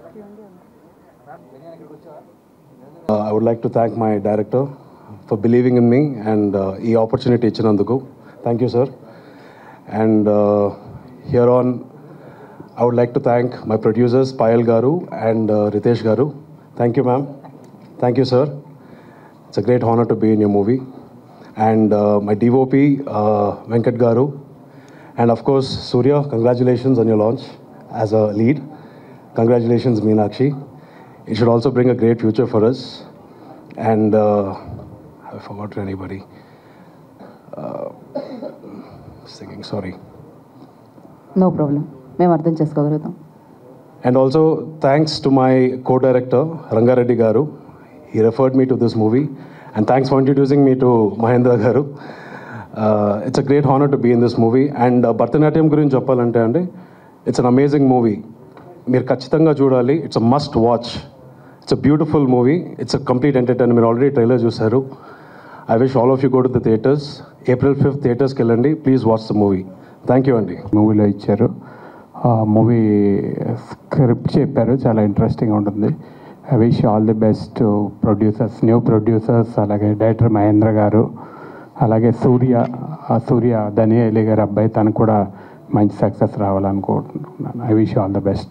Uh, I would like to thank my director for believing in me and uh, ఈ opportunity ఇచ్చినందుకు thank you sir and here on I would like to thank my producers Payal garu and Ritesh garu thank you ma'am thank you sir it's a great honour to be in you movie and my DOP Venkat garu and of course Surya congratulations on your launch as a lead congratulations Meenakshi it should also bring a great future for us. And uh, I forgot anybody. Uh, singing, sorry. No problem మేము అర్థం చేసుకోగలుగుతాం And also thanks to my co-director Rangareddy Garu. He referred me to this movie. And thanks for introducing me to Mahendra Garu. Uh, it's a great honor to be in this movie. And uh, Bharatanatyam గురించి చెప్పాలంటే అండి it's an amazing movie మీరు ఖచ్చితంగా చూడాలి it's a must watch it's a beautiful movie it's a complete entertain మీరు already trailer చూశారు I wish all of you go to the theatres April fifth థియేటర్స్కి వెళ్ళండి please watch the movie thank you అండి మూవీలో ఇచ్చారు ఆ movie script చెప్పారు చాలా ఇంట్రెస్టింగ్ ఉంటుంది I wish all the best producers new producers అలాగే డైరెక్టర్ మహేంద్ర గారు అలాగే సూర్య ఆ సూర్య ధనియలి గారి అబ్బాయి తను కూడా మంచి సక్సెస్ రావాలనుకుంటున్నాను I wish all the best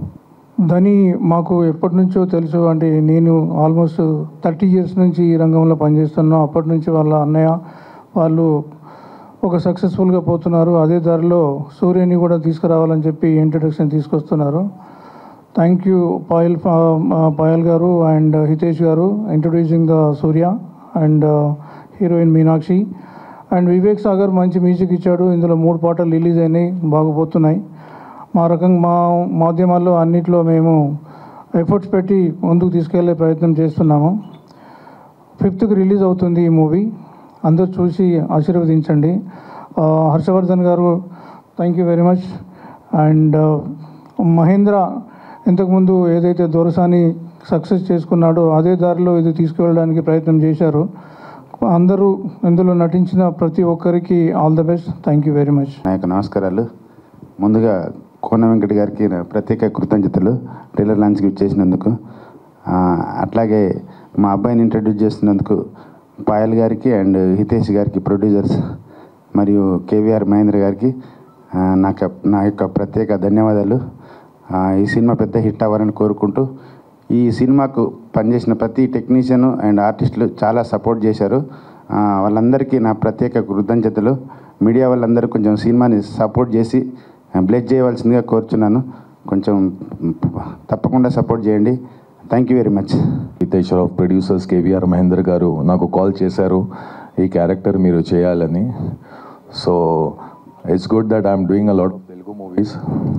ధని మాకు ఎప్పటి నుంచో తెలుసు అంటే నేను ఆల్మోస్ట్ థర్టీ ఇయర్స్ నుంచి ఈ రంగంలో పనిచేస్తున్నాం అప్పటి నుంచి వాళ్ళ అన్నయ్య వాళ్ళు ఒక సక్సెస్ఫుల్గా పోతున్నారు అదే దారిలో సూర్యని కూడా తీసుకురావాలని చెప్పి ఇంట్రడక్షన్ తీసుకొస్తున్నారు thank you Payal Payal garu and Hitesh garu introducing the Surya and heroine Meenakshi and Vivek Sagar మంచి మ్యూజిక్ ఇచ్చాడు ఇందులో మూడు పాటలు రిలీజ్ అయినాయి బాగుపోతున్నాయి మా రకంగా మా మాధ్యమాల్లో అన్నిట్లో మేము ఎఫర్ట్స్ పెట్టి ముందుకు తీసుకెళ్లే ప్రయత్నం చేస్తున్నాము ఫిఫ్త్కి రిలీజ్ అవుతుంది ఈ మూవీ అందరూ చూసి ఆశీర్వదించండి ఆ, Harshavardhan garu thank you very much and Mahendra ఇంతకుముందు ఏదైతే దొరసాని సక్సెస్ చేసుకున్నాడో అదే దారిలో ఇది తీసుకువెళ్ళడానికి ప్రయత్నం చేశారు అందరూ ఇందులో నటించిన ప్రతి ఒక్కరికి all the best thank you very much నా యొక్క నమస్కారాలు ముందుగా కోన వెంకట గారికి నా ప్రత్యేక కృతజ్ఞతలు టైలర్ లాంచ్కి ఇచ్చేసినందుకు ఆ, అట్లాగే మా అబ్బాయిని ఇంట్రడ్యూస్ చేసినందుకు పాయల్ గారికి అండ్ హితేష్ గారికి ప్రొడ్యూసర్స్ మరియు కేవీఆర్ మహేంద్ర గారికి ఆ, నాకు నా యొక్క ప్రత్యేక ధన్యవాదాలు ఆ, ఈ సినిమా పెద్ద హిట్ అవ్వాలని కోరుకుంటూ ఈ సినిమాకు పనిచేసిన ప్రతి టెక్నీషియన్ అండ్ ఆర్టిస్టులు చాలా సపోర్ట్ చేశారు ఆ, వాళ్ళందరికీ నా ప్రత్యేక కృతజ్ఞతలు మీడియా వాళ్ళందరూ కొంచెం సినిమాని సపోర్ట్ చేసి బ్లెస్ చేయవలసిందిగా కోరుచున్నాను కొంచెం తప్పకుండా సపోర్ట్ చేయండి thank you very much Hitesh of producers KVR Mahender garu నాకు కాల్ చేశారు ఈ క్యారెక్టర్ మీరు చేయాలని so it's good that I'm doing a lot of Telugu movies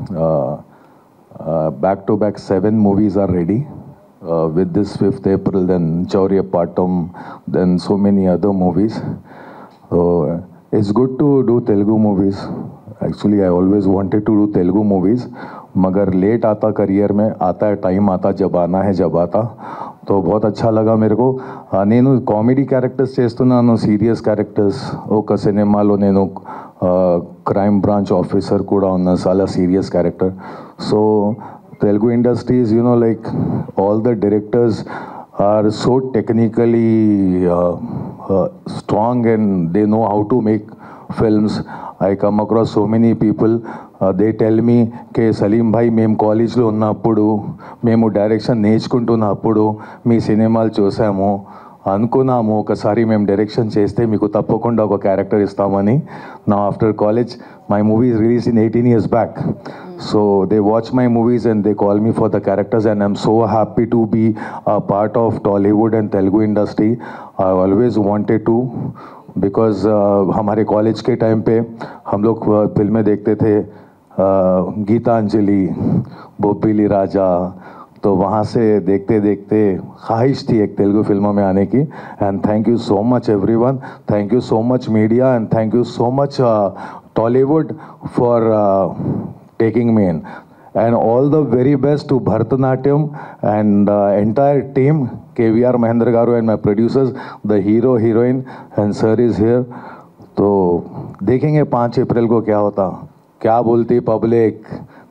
back to back seven movies are ready with this fifth April then Chaurya Paatham then so many other movies so it's good to do Telugu movies actually I always wanted to do Telugu movies मगर late आता career में आता है time आता जब आना है जब आता तो बहुत अच्छा लगा मेरे को ఆ, నేను కామెడీ క్యారెక్టర్స్ చేస్తున్నాను సీరియస్ క్యారెక్టర్స్ ఒక సినిమాలో నేను క్రైమ్ బ్రాంచ్ ఆఫీసర్ కూడా ఉన్నాను చాలా serious character so Telugu industries you know like all the directors are so technically uh, uh, strong and they know how to make films. I come across so many people, uh, they tell me కే సలీం భాయ్ మేము కాలేజ్లో ఉన్నప్పుడు మేము direction నేర్చుకుంటున్నప్పుడు మీ సినిమాలు చూసాము అనుకున్నాము ఒకసారి మేము డైరెక్షన్ చేస్తే మీకు తప్పకుండా ఒక క్యారెక్టర్ ఇస్తామని నా after college my movies release in eighteen years back so they watch my movies and they call me for the characters and I am so happy to be a part of Tollywood and Telugu industry I always wanted to because हमारे college के time पे हम लोग uh, फिल्में देखते थे uh, Geetanjali बोपीली राजा तो वहाँ से देखते देखते ख्वाहिश थी एक तेलुगु फिल्मों में आने की and thank you so much everyone thank you so much media and thank you so much Tollywood for taking me in. And all the very best to Bharatanatyam and uh, entire team, KVR Mahendra Garu and my producers, the hero, heroine, and sir is here. तो देखेंगे पाँच अप्रैल को क्या होता क्या बोलती public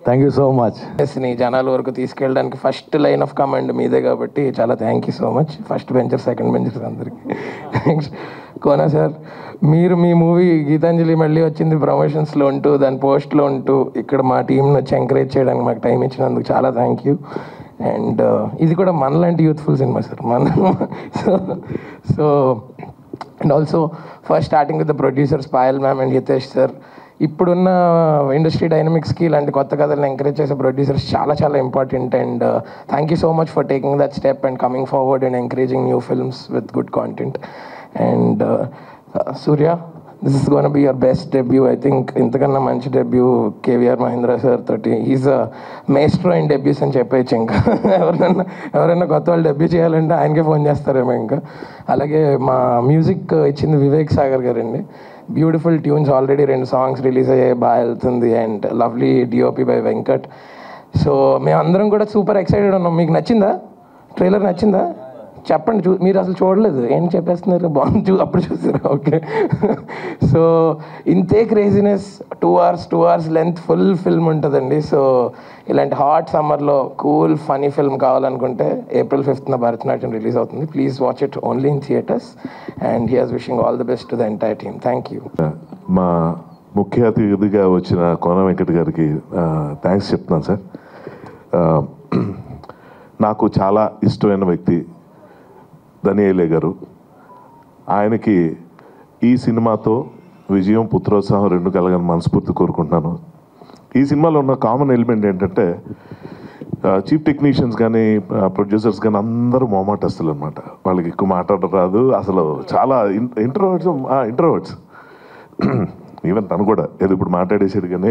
thank you so much ని జనాల వరకు తీసుకెళ్ళడానికి ఫస్ట్ లైన్ ఆఫ్ కమాండ్ మీదే కాబట్టి చాలా thank you so much first bencher second benchers అందరికి నెక్స్ట్ కోనా సార్ మీరు మీ మూవీ గీతాంజలి మళ్ళీ వచ్చింది ప్రమోషన్స్లో ఉంటూ దాని పోస్ట్లో ఉంటూ ఇక్కడ మా టీంని వచ్చి ఎంకరేజ్ చేయడానికి మాకు టైం ఇచ్చినందుకు చాలా థ్యాంక్ యూ అండ్ ఇది కూడా మనలాంటి యూత్ఫుల్ సినిమా సార్ మన so so and also first starting with the producers Payal ma'am and Hitesh sir ఇప్పుడున్న ఇండస్ట్రీ డైనమిక్స్కి ఇలాంటి కొత్త కథలను ఎంకరేజ్ చేసే ప్రొడ్యూసర్స్ చాలా చాలా important and thank you so much for taking that step and coming forward and encouraging new films with good content and Surya this is gonna be your best debut I think ఇంతకన్నా మంచి debut KVR Mahendra sir తోటి is a maestro and debuts అని చెప్పేయచ్చు ఇంకా ఎవరైనా ఎవరైనా కొత్త వాళ్ళు డెబ్యూ చేయాలంటే ఆయనకే ఫోన్ చేస్తారేమో ఇంకా అలాగే మా మ్యూజిక్ ఇచ్చింది వివేక్ సాగర్ గారండి బ్యూటిఫుల్ ట్యూన్స్ ఆల్రెడీ రెండు సాంగ్స్ రిలీజ్ అయ్యాయి బాగా వెళ్తుంది and lovely DOP by Venkat so మేమందరం కూడా సూపర్ ఎక్సైటెడ్ ఉన్నాం మీకు నచ్చిందా ట్రైలర్ నచ్చిందా చెప్పండి చూ మీరు అసలు చూడలేదు ఏం చెప్పేస్తున్నారు బాగుంది చూ అప్పుడు చూసారు ఓకే సో ఇంతే craziness two hours two hours length full film ఉంటుందండి సో ఇలాంటి హాట్ సమ్మర్లో కూల్ ఫనీ ఫిల్మ్ కావాలనుకుంటే ఏప్రిల్ ఫిఫ్త్న భరతనాట్యం రిలీజ్ అవుతుంది please watch it only in theatres and he has wishing all the best to the entire team thank you మా ముఖ్య అతిథిగా వచ్చిన కోన వెంకట్ గారికి థ్యాంక్స్ చెప్తున్నాను సార్ ఆ, నాకు చాలా ఇష్టమైన వ్యక్తి దనియేలే గారు ఆయనకి ఈ సినిమాతో విజయం పుత్రోత్సాహం రెండు కలగని మనస్ఫూర్తి కోరుకుంటున్నాను ఈ సినిమాలో ఉన్న కామన్ ఎలిమెంట్ ఏంటంటే చీఫ్ టెక్నీషియన్స్ కానీ ప్రొడ్యూసర్స్ కానీ అందరూ మొమాటస్తులు అనమాట వాళ్ళకి ఎక్కువ మాట్లాడడం రాదు అసలు చాలా ఇంట్రోవర్ట్స్ ఇంట్రోవర్ట్స్ ఈవెన్ తను కూడా ఏదో ఇప్పుడు మాట్లాడేసాడు కానీ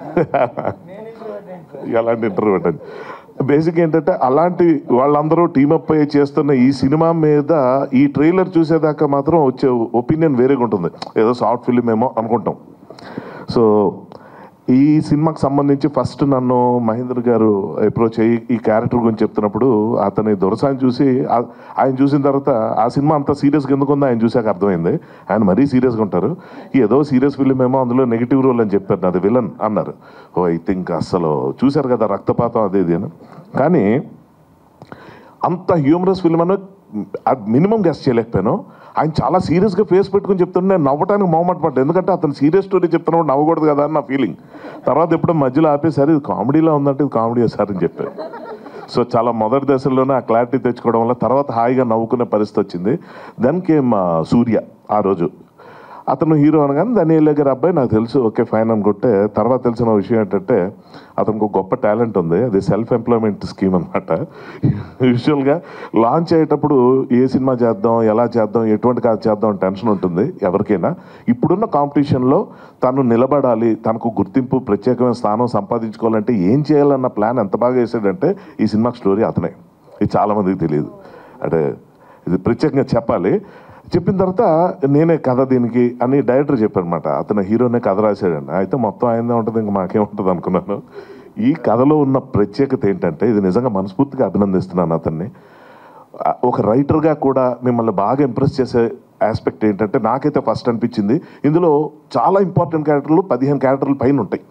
ఎలాంటి ఇంటర్వ్యూ అండి బేసిక్ ఏంటంటే అలాంటి వాళ్ళందరూ టీమప్ అయ్యి చేస్తున్న ఈ సినిమా మీద ఈ ట్రైలర్ చూసేదాకా మాత్రం వచ్చే ఒపీనియన్ వేరేగా ఉంటుంది ఏదో సాఫ్ట్ ఫిల్మ్ ఏమో అనుకుంటాం సో ఈ సినిమాకి సంబంధించి ఫస్ట్ నన్ను మహేంద్ర గారు అప్రోచ్ అయ్యి ఈ క్యారెక్టర్ గురించి చెప్తున్నప్పుడు అతని దొరసాన్ని చూసి ఆ- ఆయన చూసిన తర్వాత ఆ సినిమా అంత సీరియస్గా ఎందుకు ఉందో ఆయన చూసాక అర్థమైంది ఆయన మరీ సీరియస్గా ఉంటారు ఏదో సీరియస్ ఫిలిం ఏమో అందులో నెగిటివ్ రోల్ అని చెప్పారు నాది విలన్ అన్నారు ఓ ఐ థింక్ అసలు చూశారు కదా రక్తపాతం అది ఇది అని కానీ అంత హ్యూమరస్ ఫిల్మ్ అని మినిమం గెస్ట్ చేయలేకపోయాను ఆయన చాలా సీరియస్గా ఫేస్ పెట్టుకుని చెప్తుంటే నేను నవ్వడానికి మొహమాట పడ్డా ఎందుకంటే అతను సీరియస్ స్టోరీ చెప్తున్నప్పుడు నవ్వకూడదు కదా అని నా ఫీలింగ్ తర్వాత ఎప్పుడో మధ్యలో ఆపేసారి ఇది కామెడీలో ఉందంటే ఇది కామెడీ సార్ అని చెప్పారు సో చాలా మొదటి దశలోనే ఆ క్లారిటీ తెచ్చుకోవడం వల్ల తర్వాత హాయిగా నవ్వుకునే పరిస్థితి వచ్చింది దెన్ కేమ్ సూర్య ఆ రోజు అతను హీరో అనగానే దాని గారి అబ్బాయి నాకు తెలుసు ఓకే ఫైన్ అనుకుంటే తర్వాత తెలిసిన విషయం ఏంటంటే అతనికి ఒక గొప్ప టాలెంట్ ఉంది అది సెల్ఫ్ ఎంప్లాయ్మెంట్ స్కీమ్ అనమాట యూజువల్గా లాంచ్ అయ్యేటప్పుడు ఏ సినిమా చేద్దాం ఎలా చేద్దాం ఎటువంటి కాదు చేద్దాం అని టెన్షన్ ఉంటుంది ఎవరికైనా ఇప్పుడున్న కాంపిటీషన్లో తను నిలబడాలి తనకు గుర్తింపు ప్రత్యేకమైన స్థానం సంపాదించుకోవాలంటే ఏం చేయాలన్న ప్లాన్ ఎంత బాగా వేసాడంటే ఈ సినిమా స్టోరీ అతనే ఇది చాలామందికి తెలియదు అంటే ఇది ప్రత్యేకంగా చెప్పాలి చెప్పిన తర్వాత నేనే కథ దీనికి అని డైరెక్టర్ చెప్పారనమాట అతను హీరోనే కథ రాశాడండి అయితే మొత్తం ఆయనదే ఉంటుంది ఇంకా మాకేముంటుంది అనుకున్నాను ఈ కథలో ఉన్న ప్రత్యేకత ఏంటంటే ఇది నిజంగా మనస్ఫూర్తిగా అభినందిస్తున్నాను అతన్ని ఆ, ఒక రైటర్గా కూడా మిమ్మల్ని బాగా ఇంప్రెస్ చేసే ఆస్పెక్ట్ ఏంటంటే నాకైతే ఫస్ట్ అనిపించింది ఇందులో చాలా ఇంపార్టెంట్ క్యారెక్టర్లు పదిహేను క్యారెక్టర్లు పైన ఉంటాయి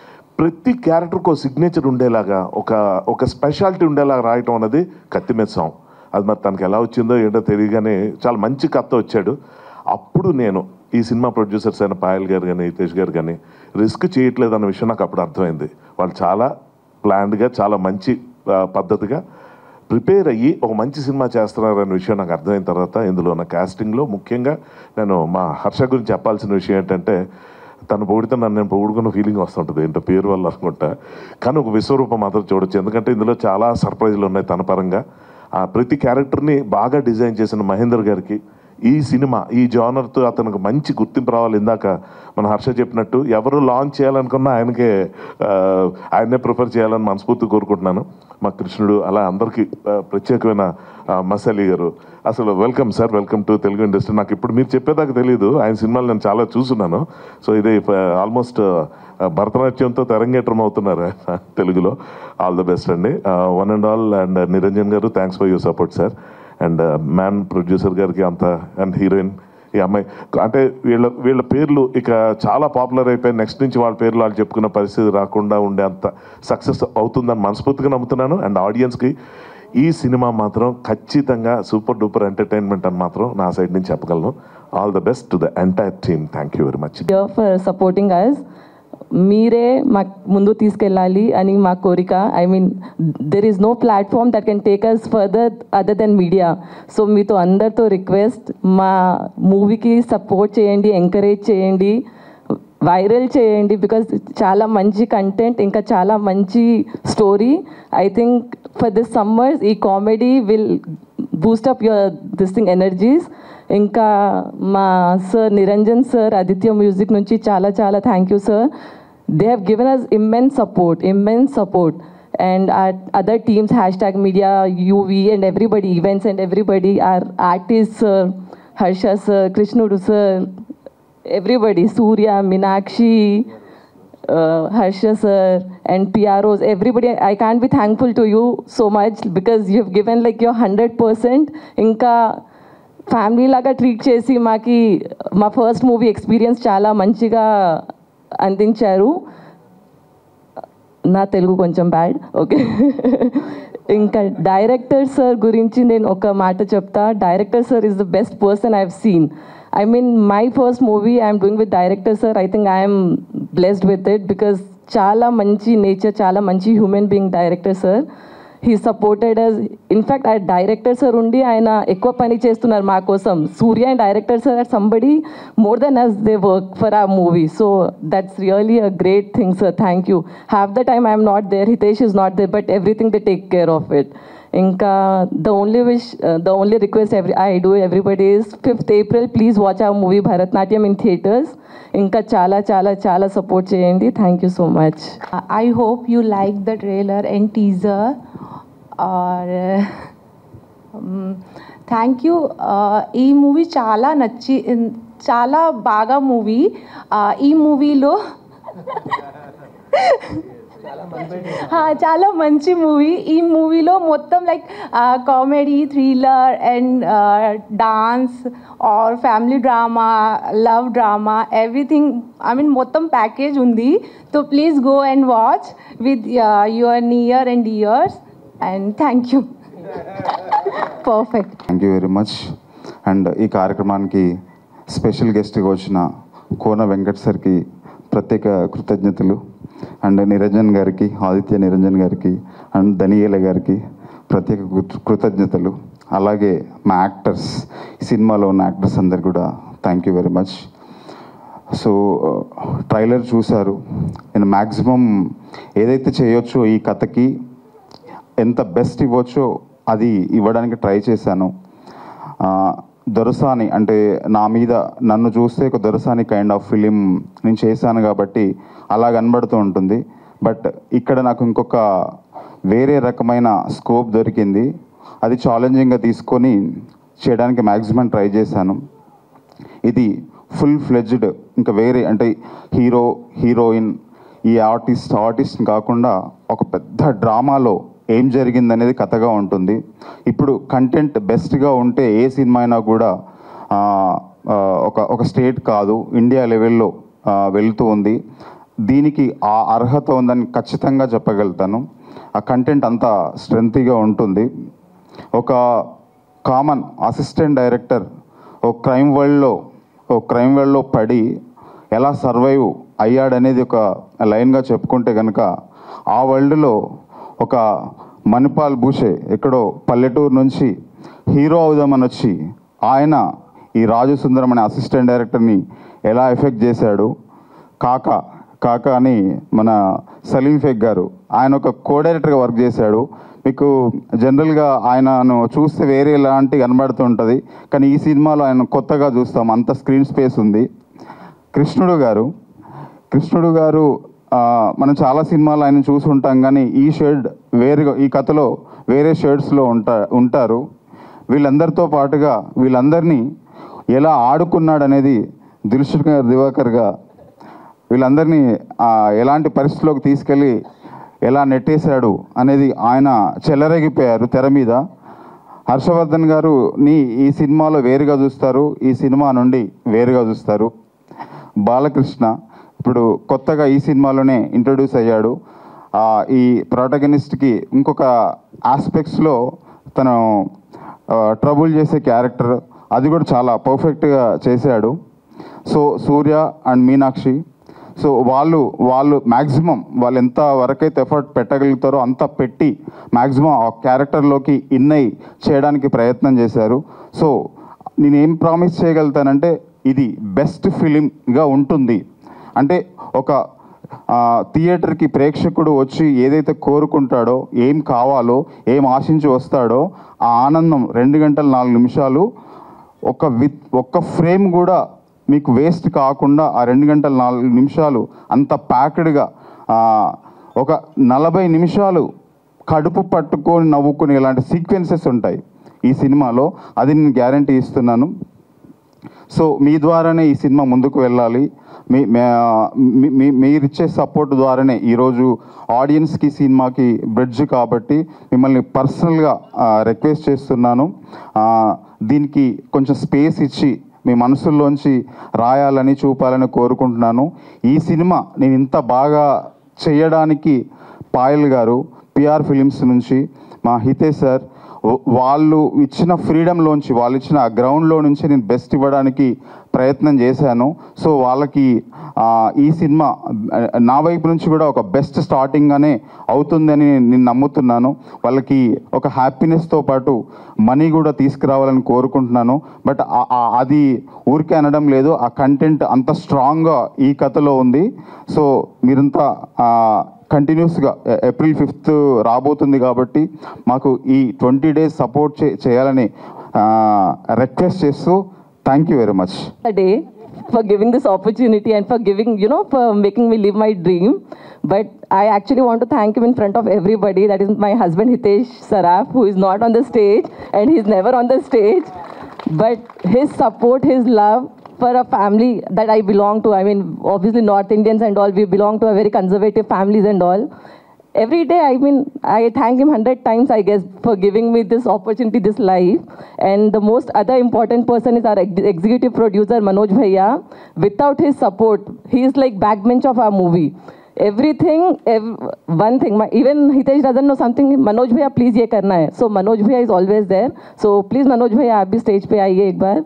ప్రతి క్యారెక్టర్కి ఒక సిగ్నేచర్ ఉండేలాగా ఒక ఒక స్పెషాలిటీ ఉండేలాగా రాయటం అనేది కత్తి మీద సాంగ్ అది మరి తనకి ఎలా వచ్చిందో ఏంటో తెలియగానే చాలా మంచి కథ వచ్చాడు అప్పుడు నేను ఈ సినిమా ప్రొడ్యూసర్స్ అయిన పాయల్ గారు కానీ హితేష్ గారు కానీ రిస్క్ చేయట్లేదు అన్న విషయం నాకు అప్పుడు అర్థమైంది వాళ్ళు చాలా ప్లాన్డ్గా చాలా మంచి ఆ, పద్ధతిగా ప్రిపేర్ అయ్యి ఒక మంచి సినిమా చేస్తున్నారనే విషయం నాకు అర్థమైన తర్వాత ఇందులో నా కాస్టింగ్లో ముఖ్యంగా నేను మా హర్ష గురించి చెప్పాల్సిన విషయం ఏంటంటే తను పొగిడితే నన్ను నేను పొగుడుకున్న ఫీలింగ్ వస్తుంటుంది ఏంటో పేరు వల్ల అనుకుంటా కానీ ఒక విశ్వరూపం మాత్రం చూడొచ్చు ఎందుకంటే ఇందులో చాలా సర్ప్రైజ్లు ఉన్నాయి తన పరంగా ఆ ప్రతి క్యారెక్టర్ని బాగా డిజైన్ చేసిన మహేందర్ గారికి ఈ సినిమా ఈ జానర్తో అతనికి మంచి గుర్తింపు రావాలి ఇందాక మన హర్ష చెప్పినట్టు ఎవరు లాంచ్ చేయాలనుకున్నా ఆయనకే ఆ, ఆయన్నే ప్రిఫర్ చేయాలని మనస్ఫూర్తి కోరుకుంటున్నాను మా కృష్ణుడు అలా అందరికీ ఆ, ప్రత్యేకమైన ఆ, మసాలి గారు అసలు welcome sir welcome to Telugu industry నాకు ఇప్పుడు మీరు చెప్పేదాకా తెలియదు ఆయన సినిమాలు నేను చాలా చూస్తున్నాను సో ఇది ఆల్మోస్ట్ భరతనాట్యంతో తెరంగేట్రం అవుతున్నారు ఆయన తెలుగులో ఆల్ ద బెస్ట్ అండి one and all and Niranjan garu thanks for your support sir and main producer గారికి అంత అండ్ హీరోయిన్ ఈ అమ్మాయి అంటే వీళ్ళ వీళ్ళ పేర్లు ఇక చాలా పాపులర్ అయిపోయి నెక్స్ట్ నుంచి వాళ్ళ పేర్లు వాళ్ళు చెప్పుకున్న పరిస్థితి రాకుండా ఉండే అంత సక్సెస్ అవుతుందని మనస్ఫూర్తిగా నమ్ముతున్నాను అండ్ ఆడియన్స్కి ఈ సినిమా మాత్రం ఖచ్చితంగా సూపర్ డూపర్ ఎంటర్టైన్మెంట్ అని మాత్రం నా సైడ్ నుంచి చెప్పగలను all the best to the entire team thank you very much here for supporting us. మీరే మాకు ముందు తీసుకెళ్ళాలి అని మా కోరిక I mean there is no platform that can take us further other than media so మీతో అందరితో రిక్వెస్ట్ మా మూవీకి సపోర్ట్ చేయండి ఎంకరేజ్ చేయండి వైరల్ చేయండి బికాస్ చాలా మంచి కంటెంట్ ఇంకా చాలా మంచి story I think for this summers ఈ comedy will boost up your this thing energies ఇంకా మా sir Niranjan sir Aditya music నుంచి చాలా చాలా thank you sir they have given us immense support immense support and our other teams hashtag media uv and everybody events and everybody our artists sir harsha sir krishnudu sir everybody surya minakshi uh, harsha sir and pros everybody i can't be thankful to you so much because you've given like your 100% ఇంకా family లాగా treat చేసి మాకి మా first movie experience చాలా మంచిగా అందించారు నా తెలుగు కొంచెం బ్యాడ్ ఓకే ఇంకా డైరెక్టర్ సార్ గురించి నేను ఒక మాట చెప్తా director sir is the best person I have seen I mean my first movie I'm doing with director sir I think I'm blessed with it because చాలా మంచి నేచర్ చాలా మంచి human being director sir he supported us in fact ఆ director sir ఉండి ఆయన ఎక్కువ పని చేస్తున్నారు మా కోసం Surya and director sir are somebody more than us they work for ఆ movie so that's really a great thing sir thank you have the time I'm not there Hitesh is not there but everything they take care of it ఇంకా the only wish the only request every I do everybody is fifth April please watch ఆ movie Bharatanatyam in theatres ఇంకా చాలా చాలా చాలా support చేయండి thank you so much I hope you like the trailer and teaser. और thank you ఈ movie చాలా నచ్చి చాలా బాగా మూవీ ఈ మూవీలో చాలా మంచి మూవీ ఈ మూవీలో మొత్తం like comedy thriller and dance or family drama love drama everything I mean మొత్తం ప్యాకేజ్ ఉంది so please go and watch with your near and dears and thank you perfect thank you very much and ఈ కార్యక్రమానికి special గెస్ట్గా వచ్చిన కోన వెంకట్ సార్కి ప్రత్యేక కృతజ్ఞతలు and Niranjan గారికి ఆదిత్య నిరంజన్ గారికి అండ్ దనియేల గారికి ప్రత్యేక కృత- కృతజ్ఞతలు అలాగే మా యాక్టర్స్ ఈ సినిమాలో ఉన్న యాక్టర్స్ అందరికి కూడా thank you very much so trailer చూశారు నేను మ్యాక్సిమం ఏదైతే చేయొచ్చో ఈ కథకి ఎంత బెస్ట్ ఇవ్వచ్చో అది ఇవ్వడానికి ట్రై చేశాను ఆ, దొరసాని అంటే నా మీద నన్ను చూస్తే ఒక దొరసాని కైండ్ ఆఫ్ ఫిలిం నేను చేశాను కాబట్టి అలా కనబడుతూ ఉంటుంది బట్ ఇక్కడ నాకు ఇంకొక వేరే రకమైన స్కోప్ దొరికింది అది ఛాలెంజింగ్గా తీసుకొని చేయడానికి మ్యాక్సిమం ట్రై చేశాను ఇది ఫుల్ ఫ్లెడ్జ్డ్ ఇంకా వేరే అంటే హీరో హీరోయిన్ ఈ ఆర్టిస్ట్ ఆర్టిస్ట్ కాకుండా ఒక పెద్ద డ్రామాలో ఏం జరిగింది అనేది కథగా ఉంటుంది ఇప్పుడు కంటెంట్ బెస్ట్గా ఉంటే ఏ సినిమా అయినా కూడా ఆ, ఆ, ఒక ఒక స్టేట్ కాదు ఇండియా లెవెల్లో ఆ, వెళ్తూ ఉంది దీనికి ఆ అర్హత ఉందని ఖచ్చితంగా చెప్పగలుగుతాను ఆ కంటెంట్ అంతా స్ట్రెంతీగా ఉంటుంది ఒక కామన్ అసిస్టెంట్ డైరెక్టర్ ఒక క్రైమ్ వరల్డ్లో ఒక క్రైమ్ వరల్డ్లో పడి ఎలా సర్వైవ్ అయ్యాడనేది ఒక లైన్గా చెప్పుకుంటే కనుక ఆ వరల్డ్లో ఒక మణిపాల్ భూషే ఎక్కడో పల్లెటూరు నుంచి హీరో అవుదామని వచ్చి ఆయన ఈ రాజు సుందరం అనే అసిస్టెంట్ డైరెక్టర్ని ఎలా ఎఫెక్ట్ చేశాడు కాక కాక అని మన సలీం ఫేక్ గారు ఆయన ఒక కో డైరెక్టర్గా వర్క్ చేశాడు మీకు జనరల్గా ఆయనను చూస్తే వేరే లాంటి కనబడుతూ ఉంటుంది కానీ ఈ సినిమాలో ఆయన కొత్తగా చూస్తాం అంత స్క్రీన్ స్పేస్ ఉంది కృష్ణుడు గారు కృష్ణుడు గారు ఆ, మనం చాలా సినిమాలు ఆయన చూసి ఉంటాం కానీ ఈ షేడ్ వేరుగా ఈ కథలో వేరే షేడ్స్లో ఉంటా ఉంటారు వీళ్ళందరితో పాటుగా వీళ్ళందరినీ ఎలా ఆడుకున్నాడు అనేది దిల్షుక్ గారు దివాకర్గా వీళ్ళందరినీ ఆ, ఎలాంటి పరిస్థితిలోకి తీసుకెళ్ళి ఎలా నెట్టేశాడు అనేది ఆయన చెలరేగిపోయారు తెర మీద హర్షవర్ధన్ గారుని ఈ సినిమాలో వేరుగా చూస్తారు ఈ సినిమా నుండి వేరుగా చూస్తారు బాలకృష్ణ ఇప్పుడు కొత్తగా ఈ సినిమాలోనే ఇంట్రొడ్యూస్ అయ్యాడు ఆ, ఈ ప్రాటగనిస్ట్కి ఇంకొక ఆస్పెక్ట్స్లో తను ట్రబుల్ చేసే క్యారెక్టర్ అది కూడా చాలా పర్ఫెక్ట్గా చేశాడు so Surya and Meenakshi so వాళ్ళు వాళ్ళు మ్యాక్సిమం వాళ్ళు ఎంత వరకైతే ఎఫర్ట్ పెట్టగలుగుతారో అంత పెట్టి మ్యాక్సిమం ఆ క్యారెక్టర్లోకి ఇన్నై చేయడానికి ప్రయత్నం చేశారు సో నేనేం ప్రామిస్ చేయగలుగుతానంటే ఇది బెస్ట్ ఫిలింగా ఉంటుంది అంటే ఒక ఆ, థియేటర్కి ప్రేక్షకుడు వచ్చి ఏదైతే కోరుకుంటాడో ఏం కావాలో ఏం ఆశించి వస్తాడో ఆ ఆనందం రెండు గంటల నాలుగు నిమిషాలు ఒక విత్ ఒక్క ఫ్రేమ్ కూడా మీకు వేస్ట్ కాకుండా ఆ రెండు గంటల నాలుగు నిమిషాలు అంత ప్యాక్డ్గా ఒక నలభై నిమిషాలు కడుపు పట్టుకొని నవ్వుకునే ఇలాంటి సీక్వెన్సెస్ ఉంటాయి ఈ సినిమాలో అది నేను గ్యారంటీ ఇస్తున్నాను సో మీ ద్వారానే ఈ సినిమా ముందుకు వెళ్ళాలి మీ మే- మీ- మీ- మీరు ఇచ్చే సపోర్ట్ ద్వారానే ఈరోజు ఆడియన్స్కి సినిమాకి బ్రిడ్జ్ కాబట్టి మిమ్మల్ని పర్సనల్గా రిక్వెస్ట్ చేస్తున్నాను ఆ, దీనికి కొంచెం స్పేస్ ఇచ్చి మీ మనసుల్లోంచి రాయాలని చూపాలని కోరుకుంటున్నాను ఈ సినిమా నేను ఇంత బాగా చేయడానికి పాయల్ గారు పిఆర్ ఫిలిమ్స్ నుంచి మా హితేష్ సార్ వా- వాళ్ళు ఇచ్చిన ఫ్రీడంలోంచి వాళ్ళు ఇచ్చిన ఆ గ్రౌండ్లో నుంచి నేను బెస్ట్ ఇవ్వడానికి ప్రయత్నం చేశాను సో వాళ్ళకి ఆ, ఈ సినిమా ఆ, నా వైపు నుంచి కూడా ఒక బెస్ట్ స్టార్టింగ్గానే అవుతుందని నేను నమ్ముతున్నాను వాళ్ళకి ఒక హ్యాపీనెస్తో పాటు మనీ కూడా తీసుకురావాలని కోరుకుంటున్నాను బట్ ఆ- ఆ- అది ఊరికే అనడం లేదు ఆ కంటెంట్ అంత స్ట్రాంగ్గా ఈ కథలో ఉంది సో మీరంతా కంటిన్యూస్గా ఏప్రిల్ ఫిఫ్త్ రాబోతుంది కాబట్టి మాకు ఈ ట్వంటీ డేస్ సపోర్ట్ చే చేయాలని రిక్వెస్ట్ చేస్తూ thank you very much a day for giving this opportunity and for giving, you know, for making me live my dream. But I actually want to thank him in front of everybody. That is my husband Hitesh Saraf, who is not on the stage and he's never on the stage. But his support, his love for a family that I belong to. I mean, obviously North Indians and all, we belong to a very conservative families and all. Every day, I mean, I thank him hundred times, I guess, for giving me this opportunity, this life. And the most other important person is our ex- executive producer, Manoj Bhaiya. Without his support, he is like backbench of our movie. Everything, ev- one thing, my, even Hitesh doesn't know something, Manoj Bhaiya, please ये करना है. So Manoj Bhaiya is always there. So please Manoj Bhaiya, आप भी stage पे आइए एक बार.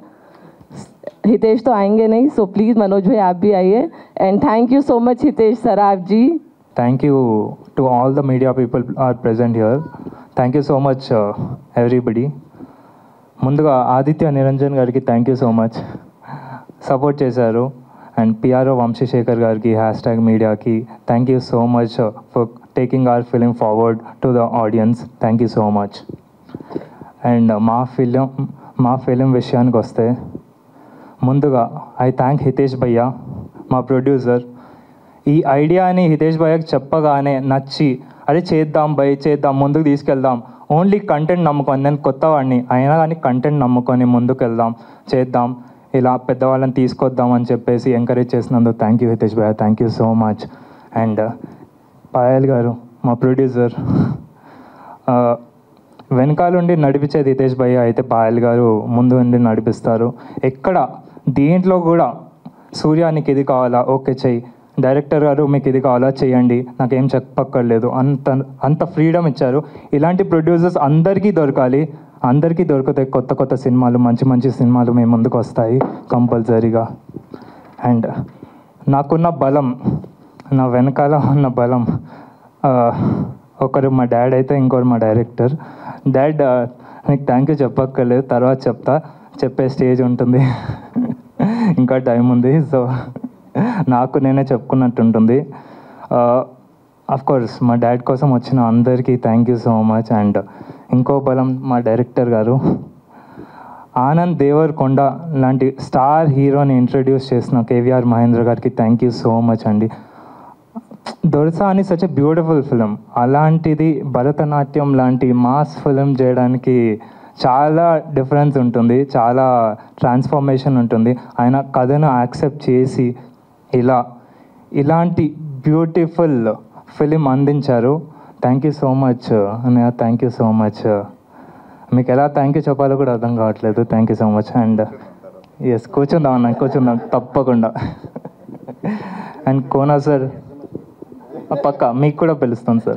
हितेश तो आएंगे नहीं सो प्लीज़ मनोज भाई आप भी आइए and thank you so much Hitesh Saraf ji Thank you to all the media people are present here. Thank you so much, uh, everybody. ముందుగా ఆదిత్య నిరంజన్ గారికి thank you so much support చేశారు and PRO Vamsi Shekar garu hashtag మీడియాకి thank you so much for taking our film forward to the audience thank you so much and మా film మా film విషయానికి వస్తే ముందుగా I thank Hitesh భయ్య మా ప్రొడ్యూసర్ ఈ ఐడియాని హితేష్ భయ్యకి చెప్పగానే నచ్చి అదే చేద్దాం భయ్ చేద్దాం ముందుకు తీసుకెళ్దాం ఓన్లీ కంటెంట్ నమ్ముకొని నేను కొత్తవాడిని అయినా కానీ కంటెంట్ నమ్ముకొని ముందుకు వెళ్దాం చేద్దాం ఇలా పెద్దవాళ్ళని తీసుకొద్దాం అని చెప్పేసి ఎంకరేజ్ చేసినందుకు థ్యాంక్ యూ హితేష్ భయ్య thank you so much and Payal garu మా ప్రొడ్యూసర్ వెనకాలండి నడిపించేది హితేష్ భయ్య అయితే పాయల్ గారు ముందు ఉండి నడిపిస్తారు ఎక్కడ దీంట్లో కూడా సూర్య నీకు ఇది కావాలా ఓకే చెయ్యి డైరెక్టర్ గారు మీకు ఇది కావాలా చేయండి నాకేం చెప్పక్కర్లేదు అంత అంత ఫ్రీడమ్ ఇచ్చారు ఇలాంటి ప్రొడ్యూసర్స్ అందరికీ దొరకాలి అందరికీ దొరుకుతాయి కొత్త కొత్త సినిమాలు మంచి మంచి సినిమాలు మీ ముందుకు వస్తాయి కంపల్సరీగా అండ్ నాకున్న బలం నా వెనకాల ఉన్న బలం ఆ, ఒకరు మా డాడ్ అయితే ఇంకొకరు మా డైరెక్టర్ డాడ్ ఆ, నీకు థ్యాంక్ యూ చెప్పక్కర్లేదు తర్వాత చెప్తా చెప్పే స్టేజ్ ఉంటుంది ఇంకా టైం ఉంది సో నాకు నేనే చెప్పుకున్నట్టు ఉంటుంది అఫ్ కోర్స్ మా డాడ్ కోసం వచ్చిన అందరికీ thank you so much and ఇంకో బలం మా డైరెక్టర్ గారు ఆనంద్ దేవర్ కొండ లాంటి స్టార్ హీరోని ఇంట్రడ్యూస్ చేసిన కేవీఆర్ మహేంద్ర గారికి థ్యాంక్ యూ సో మచ్ అండి దొరసా అని సచ్ ఎ బ్యూటిఫుల్ ఫిలిం అలాంటిది భరతనాట్యం లాంటి మాస్ ఫిలిం చేయడానికి చాలా డిఫరెన్స్ ఉంటుంది చాలా ట్రాన్స్ఫర్మేషన్ ఉంటుంది ఆయన కథను యాక్సెప్ట్ చేసి ఇలా ఇలాంటి బ్యూటిఫుల్ ఫిలిం అందించారు థ్యాంక్ యూ సో మచ్ అన్నయ్య థ్యాంక్ యూ సో మచ్ మీకు ఎలా థ్యాంక్ యూ చెప్పాలో కూడా అర్థం కావట్లేదు thank you so much and yes కూర్చుందాం అన్న కూర్చుందాం తప్పకుండా అండ్ కోనా సార్ పక్క మీకు కూడా పిలుస్తాం sir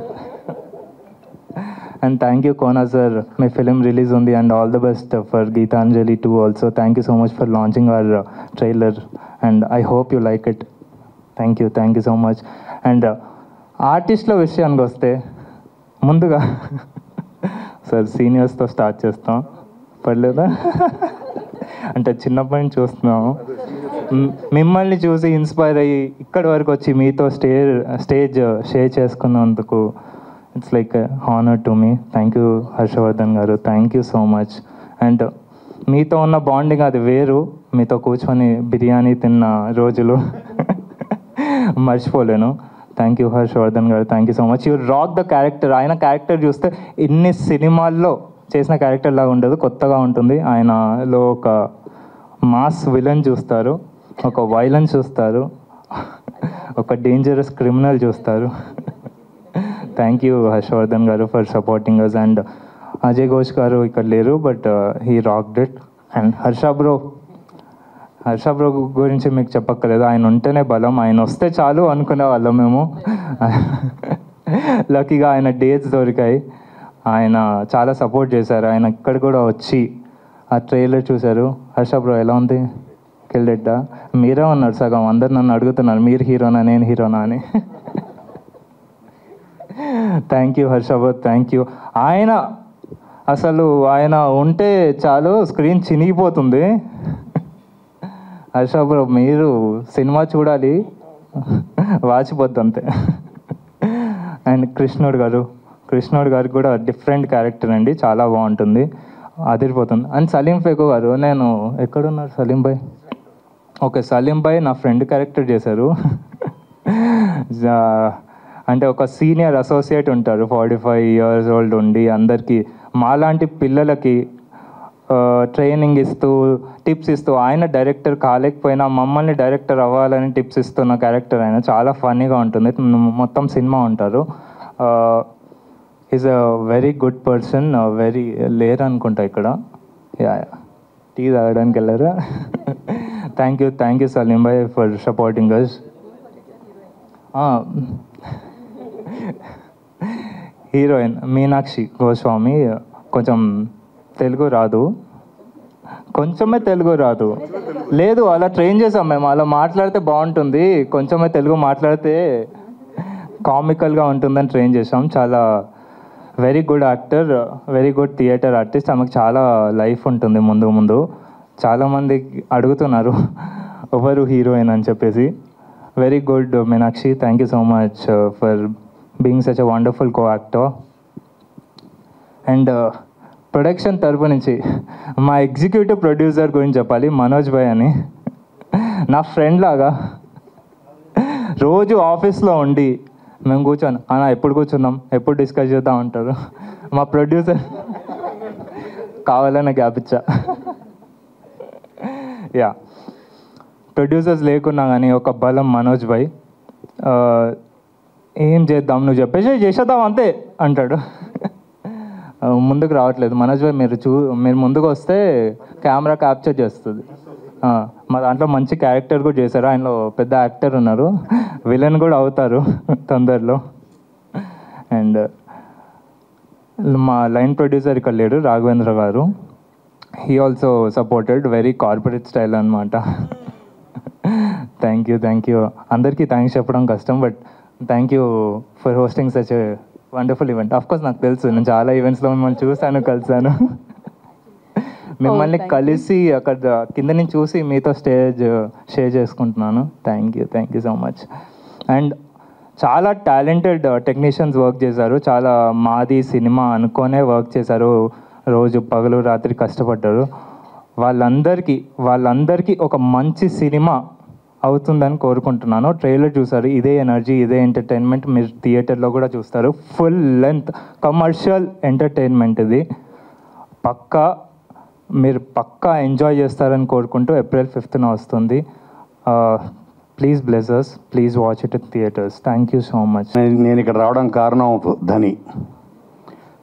and thank you Kona sir మీ ఫిలిం రిలీజ్ ఉంది and all the best for Geethanjali two also thank you so much for launching our trailer and I hope you like it thank you thank you so much and ఆర్టిస్ట్ల విషయానికి వస్తే ముందుగా sir సీనియర్స్తో start చేస్తాం పర్లేదా అంటే చిన్నప్పటి నుంచి చూస్తున్నాము మ్- మిమ్మల్ని చూసి ఇన్స్పైర్ అయ్యి ఇక్కడి వరకు వచ్చి మీతో స్టేజ్ స్టేజ్ షేర్ చేసుకున్నందుకు it's like honour to me thank you Harshavardhan garu thank you so much and మీతో ఉన్న బాండింగ్ అది వేరు మీతో కూర్చొని బిర్యానీ తిన్న రోజులు మర్చిపోలేను thank you Harshavardhan garu thank you so much you rock the character ఆయన క్యారెక్టర్ చూస్తే ఇన్ని సినిమాల్లో చేసిన క్యారెక్టర్ లాగా ఉండదు కొత్తగా ఉంటుంది ఆయనలో ఒక మాస్ విలన్ చూస్తారు ఒక వైలెన్స్ చూస్తారు ఒక డేంజరస్ క్రిమినల్ చూస్తారు thank you Harshavardhan garu for supporting us and Ajay Ghosh garu ఇక్కడ లేరు but he rocked it and Harsha bro Harsha bro గురించి మీకు చెప్పక్కర్లేదు ఆయన ఉంటేనే బలం ఆయన వస్తే చాలు అనుకునే వాళ్ళం మేము లక్కీగా ఆయన డేట్స్ దొరికాయి ఆయన చాలా సపోర్ట్ చేశారు ఆయన ఇక్కడ కూడా వచ్చి ఆ ట్రైలర్ చూశారు హర్ష బ్రో ఎలా ఉంది కిల్డెడ్డా మీరే ఉన్నారు సగం అందరు నన్ను అడుగుతున్నారు మీరు హీరోనా నేను హీరోనా అని thank you Harshavardh thank you ఆయన అసలు ఆయన ఉంటే చాలు స్క్రీన్ చినిగిపోతుంది హర్ష బ్రో మీరు సినిమా చూడాలి వాచిపోద్ది అంతే అండ్ కృష్ణుడు గారు కృష్ణుడు గారికి కూడా డిఫరెంట్ క్యారెక్టర్ అండి చాలా బాగుంటుంది అదిరిపోతుంది అండ్ సలీం ఫేకు గారు నేను ఎక్కడున్నారు సలీం భాయ్ ఓకే సలీం భాయ్ నా ఫ్రెండ్ క్యారెక్టర్ చేశారు జా- అంటే ఒక సీనియర్ అసోసియేట్ ఉంటారు ఫార్టీ ఫైవ్ ఇయర్స్ ఓల్డ్ ఉండి అందరికీ మాలాంటి పిల్లలకి ట్రైనింగ్ ఇస్తూ టిప్స్ ఇస్తూ ఆయన డైరెక్టర్ కాలేకపోయినా మమ్మల్ని డైరెక్టర్ అవ్వాలని టిప్స్ ఇస్తున్న క్యారెక్టర్ ఆయన చాలా ఫన్నీగా ఉంటుంది మొత్తం సినిమా ఉంటారు is a very good person very లేరు అనుకుంటా ఇక్కడ యా టీ తాగడానికి వెళ్ళారా thank you thank you Salim భాయ్ for supporting us heroine Meenakshi Goswami కొంచెం తెలుగు రాదు కొంచెమే తెలుగు రాదు లేదు అలా ట్రైన్ చేసాం మేము అలా మాట్లాడితే బాగుంటుంది కొంచెమే తెలుగు మాట్లాడితే కామికల్గా ఉంటుందని ట్రైన్ చేసాం చాలా very good actor very good theatre artist ఆమెకు చాలా లైఫ్ ఉంటుంది ముందు ముందు చాలామంది అడుగుతున్నారు ఎవరు హీరోయిన్ అని చెప్పేసి very good Meenakshi thank you so much for being such a wonderful co actor and production తరపు నుంచి మా ఎగ్జిక్యూటివ్ ప్రొడ్యూసర్ గురించి చెప్పాలి మనోజ్ భాయ్ అని నా ఫ్రెండ్ లాగా రోజు ఆఫీస్లో ఉండి మేము కూర్చొని అన్న ఎప్పుడు కూర్చుందాం ఎప్పుడు డిస్కస్ చేద్దాం అంటారు మా ప్రొడ్యూసర్ కావాలనే గ్యాప్ ఇచ్చా యా ప్రొడ్యూసర్స్ లేకున్నా కానీ ఒక బలం మనోజ్ భాయ్ ఆ, ఏం చేద్దాం నువ్వు చెప్పేసి చేసేద్దాం అంతే అంటాడు ఆ, ముందుకు రావట్లేదు మనోజ్ భాయ్ మీరు చూ మీరు ముందుకు వస్తే కెమెరా క్యాప్చర్ చేస్తుంది ఆ, మా దాంట్లో మంచి క్యారెక్టర్ కూడా చేశారు ఆయనలో పెద్ద యాక్టర్ ఉన్నారు విలన్ కూడా అవుతారు తొందరలో అండ్ మా లైన్ ప్రొడ్యూసర్ ఇక్కడ లేడు Raghavendra garu he also supported very corporate style అనమాట థ్యాంక్ యూ థ్యాంక్ యూ అందరికీ థ్యాంక్స్ చెప్పడం కష్టం but thank you for hosting such wonderful event course నాకు తెలుసు నేను చాలా ఈవెంట్స్లో మిమ్మల్ని చూశాను కలిసాను మిమ్మల్ని కలిసి అక్కడ కింద నుంచి చూసి మీతో స్టేజ్ షేర్ చేసుకుంటున్నాను thank you thank you so much and చాలా టాలెంటెడ్ టెక్నీషియన్స్ వర్క్ చేశారు చాలా మాది సినిమా అనుకోనే వర్క్ చేశారు రోజు పగలు రాత్రి కష్టపడ్డారు వాళ్ళందరికీ వాళ్ళందరికీ ఒక మంచి సినిమా అవుతుందని కోరుకుంటున్నాను ట్రైలర్ చూసారు ఇదే ఎనర్జీ ఇదే ఎంటర్టైన్మెంట్ మీరు థియేటర్లో కూడా చూస్తారు ఫుల్ లెంత్ కమర్షియల్ ఎంటర్టైన్మెంట్ ఇది పక్కా మీరు పక్కా ఎంజాయ్ చేస్తారని కోరుకుంటూ ఏప్రిల్ ఫిఫ్త్న వస్తుంది ప్లీజ్ బ్లెజర్స్ please watch it in theatres thank you so much నేను నేను ఇక్కడ రావడం కారణం ధని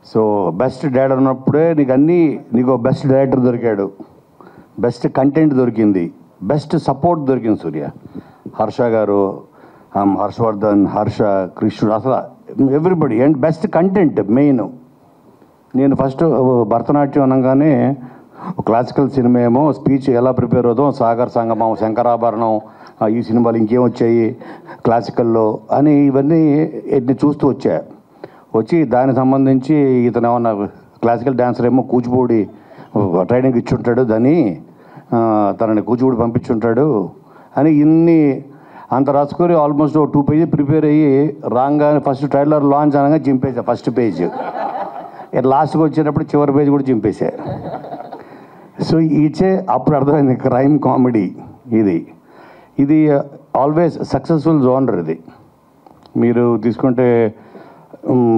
సో బెస్ట్ డైరెక్టర్ ఉన్నప్పుడే నీకు అన్నీ నీకు బెస్ట్ డైరెక్టర్ దొరికాడు బెస్ట్ కంటెంట్ దొరికింది బెస్ట్ సపోర్ట్ దొరికింది సూర్య హర్ష గారు ఆమ్, హర్షవర్ధన్ హర్ష కృష్ణుడు అసలు everybody and best content main నేను ఫస్ట్ భరతనాట్యం అనగానే క్లాసికల్ సినిమా ఏమో స్పీచ్ ఎలా ప్రిపేర్ అవుతాం సాగర్ సంగమం శంకరాభరణం ఆ, ఈ సినిమాలు ఇంకేం వచ్చాయి క్లాసికల్లో అని ఇవన్నీ ఎన్ని చూస్తూ వచ్చా వచ్చి దానికి సంబంధించి ఇతను ఏమన్నా క్లాసికల్ డాన్సర్ ఏమో కూచిపూడి ట్రైనింగ్ ఇచ్చుంటాడు దాన్ని ఆ, తనని కూచిపూడి పంపించుంటాడు అని ఇన్ని అంత రాసుకొని ఆల్మోస్ట్ టూ పేజీ ప్రిపేర్ అయ్యి రాగానే ఫస్ట్ ట్రైలర్ లాంచ్ అనగా చింపేసా ఫస్ట్ పేజ్ లాస్ట్కి వచ్చేటప్పుడు చివరి పేజ్ కూడా చింపేశా సో ఇచ్చే అప్పుడు అర్థమైంది క్రైమ్ కామెడీ ఇది ఇది ఆల్వేస్ సక్సెస్ఫుల్ జోనర్ ఇది మీరు తీసుకుంటే ఉమ్,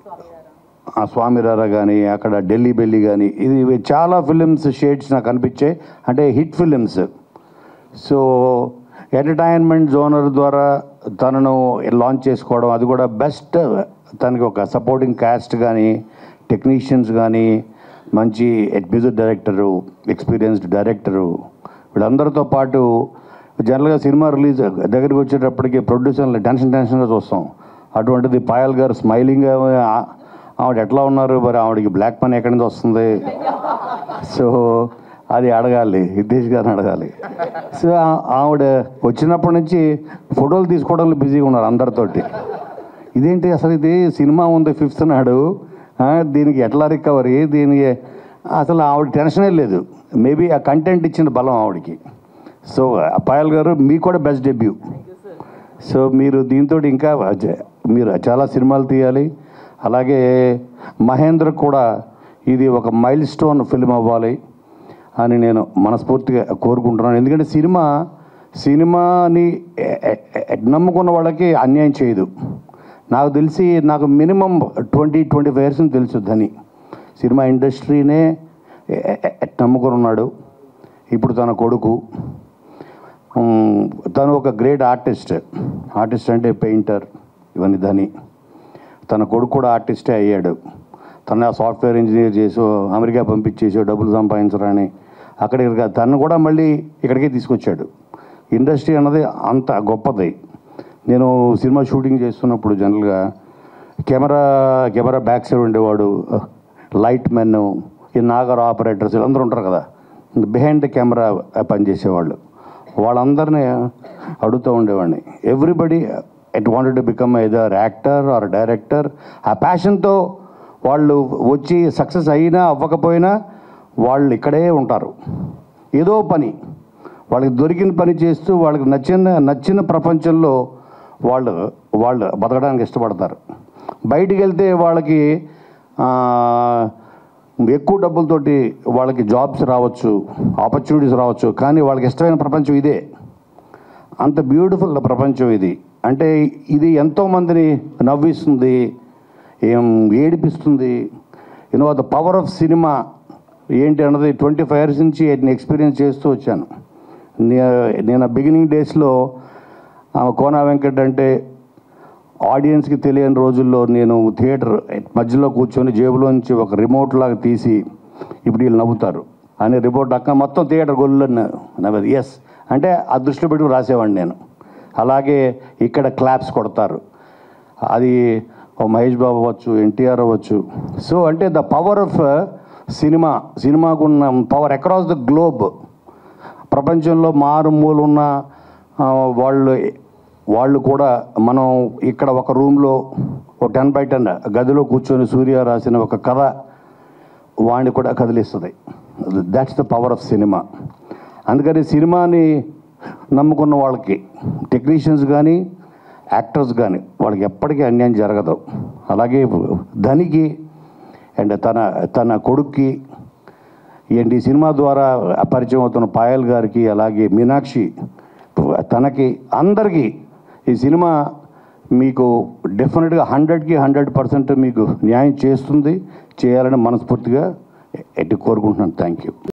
ఆ స్వామిరారా కానీ అక్కడ ఢిల్లీ బెల్లి కానీ ఇది ఇవి చాలా ఫిలిమ్స్ షేడ్స్ నాకు అనిపించాయి అంటే hit films so entertainment genre ద్వారా తనను లాంచ్ చేసుకోవడం అది కూడా బెస్ట్ తనకి ఒక సపోర్టింగ్ క్యాస్ట్ కానీ టెక్నీషియన్స్ కానీ మంచి మ్యూజిక్ డైరెక్టరు ఎక్స్పీరియన్స్డ్ డైరెక్టరు వీళ్ళందరితో పాటు జనరల్గా సినిమా రిలీజ్ దగ్గరికి వచ్చేటప్పటికి ప్రొడ్యూసర్లు టెన్షన్ టెన్షన్గా చూస్తాం అటువంటిది పాయల్ గారు స్మైలింగ్ ఆవిడ ఎట్లా ఉన్నారు మరి ఆవిడకి బ్లాక్ మనీ ఎక్కడి నుంచి వస్తుంది సో అది అడగాలి హితేష్ గారిని అడగాలి సో ఆ- ఆవిడ వచ్చినప్పటి నుంచి ఫోటోలు తీసుకోవడంలో బిజీగా ఉన్నారు అందరితోటి ఇదేంటి అసలు ఇది సినిమా ఉంది ఫిఫ్త్ నాడు ఆ, దీనికి ఎట్లా రికవరీ దీనికి అసలు ఆవిడ టెన్షనే లేదు మేబీ ఆ కంటెంట్ ఇచ్చిన బలం ఆవిడకి సో పాయల్ గారు మీకు కూడా బెస్ట్ డెబ్యూ సో మీరు దీంతో ఇంకా జ- మీరు చాలా సినిమాలు తీయాలి అలాగే మహేంద్ర కూడా ఇది ఒక మైల్ స్టోన్ ఫిల్మ్ అవ్వాలి అని నేను మనస్ఫూర్తిగా కోరుకుంటున్నాను ఎందుకంటే సినిమా సినిమాని ఎ- ఎ- ఎ- నమ్ముకున్న వాళ్ళకి అన్యాయం చేయదు నాకు తెలిసి నాకు minimum twenty twenty five years తెలుసు ధని సినిమా ఇండస్ట్రీనే ఎ- ఎ- ఎ- నమ్ముకొని ఉన్నాడు ఇప్పుడు తన కొడుకు ఉమ్, తను ఒక గ్రేట్ ఆర్టిస్ట్ ఆర్టిస్ట్ అంటే పెయింటర్ ఇవన్నీ ధని తన కొడుకు కూడా ఆర్టిస్టే అయ్యాడు తన సాఫ్ట్వేర్ ఇంజనీర్ చేసో అమెరికా పంపించేసో డబ్బులు సంపాదించరని అక్కడికి కాదు, తను కూడా మళ్ళీ ఇక్కడికే తీసుకొచ్చాడు ఇండస్ట్రీ అన్నది అంత గొప్పది నేను సినిమా షూటింగ్ చేస్తున్నప్పుడు జనరల్గా కెమెరా కెమెరా బ్యాక్ సైడ్ ఉండేవాడు లైట్ మెన్ ఈ నాగర్ ఆపరేటర్స్ వీళ్ళందరూ ఉంటారు కదా బిహైండ్ ద కెమెరా పనిచేసేవాళ్ళు వాళ్ళందరినీ అడుగుతూ ఉండేవాడిని everybody at wanted to become either actor or director ఆ ప్యాషన్తో వాళ్ళు వచ్చి సక్సెస్ అయినా అవ్వకపోయినా వాళ్ళు ఇక్కడే ఉంటారు ఏదో పని వాళ్ళకి దొరికిన పని చేస్తూ వాళ్ళకి నచ్చిన నచ్చిన ప్రపంచంలో వాళ్ళు వాళ్ళు బతకడానికి ఇష్టపడతారు బయటికి వెళ్తే వాళ్ళకి ఆ, ఎక్కువ డబ్బులతోటి వాళ్ళకి జాబ్స్ రావచ్చు ఆపర్చునిటీస్ రావచ్చు కానీ వాళ్ళకి ఇష్టమైన ప్రపంచం ఇదే అంత బ్యూటిఫుల్ ప్రపంచం ఇది అంటే ఇది ఎంతోమందిని నవ్విస్తుంది ఏం ఏడిపిస్తుంది you know the power of cinema ఏంటి అన్నది ట్వంటీ ఫైవ్ ఇయర్స్ నుంచి నేను ఎక్స్పీరియన్స్ చేస్తూ వచ్చాను నే- నేను బిగినింగ్ డేస్లో కోనా వెంకట్ అంటే ఆడియన్స్కి తెలియని రోజుల్లో నేను థియేటర్ మధ్యలో కూర్చొని జేబులోంచి ఒక రిమోట్ లాగా తీసి ఇప్పుడు వీళ్ళు నవ్వుతారు అని రిపోర్ట్ అక్క మొత్తం థియేటర్ గొల్లని నవ్వేది ఎస్ అంటే ఆ దృష్టిలో పెట్టుకుని రాసేవాడిని నేను అలాగే ఇక్కడ క్లాప్స్ కొడతారు అది ఓ మహేష్ బాబు అవ్వచ్చు ఎన్టీఆర్ అవ్వచ్చు సో అంటే ద పవర్ ఆఫ్ సినిమా సినిమాకున్న పవర్ అక్రాస్ ద గ్లోబ్ ప్రపంచంలో మారుమూలున్న ఆ, వాళ్ళు వాళ్ళు కూడా మనం ఇక్కడ ఒక రూమ్లో ఒక టెన్ బై టెన్ గదిలో కూర్చొని సూర్య రాసిన ఒక కథ వాడిని కూడా కదిలిస్తుంది that's the power of cinema అందుకని సినిమాని నమ్ముకున్న వాళ్ళకి టెక్నీషియన్స్ కానీ యాక్టర్స్ కానీ వాళ్ళకి ఎప్పటికీ అన్యాయం జరగదు అలాగే ధనికి అండ్ తన తన కొడుక్కి ఏంటి ఈ సినిమా ద్వారా పరిచయం అవుతున్న పాయల్ గారికి అలాగే మీనాక్షి తనకి అందరికీ ఈ సినిమా మీకు డెఫినెట్గా హండ్రెడ్కి హండ్రెడ్ పర్సెంట్ మీకు న్యాయం చేస్తుంది చేయాలని మనస్ఫూర్తిగా ఎట్టి కోరుకుంటున్నాను థ్యాంక్ యూ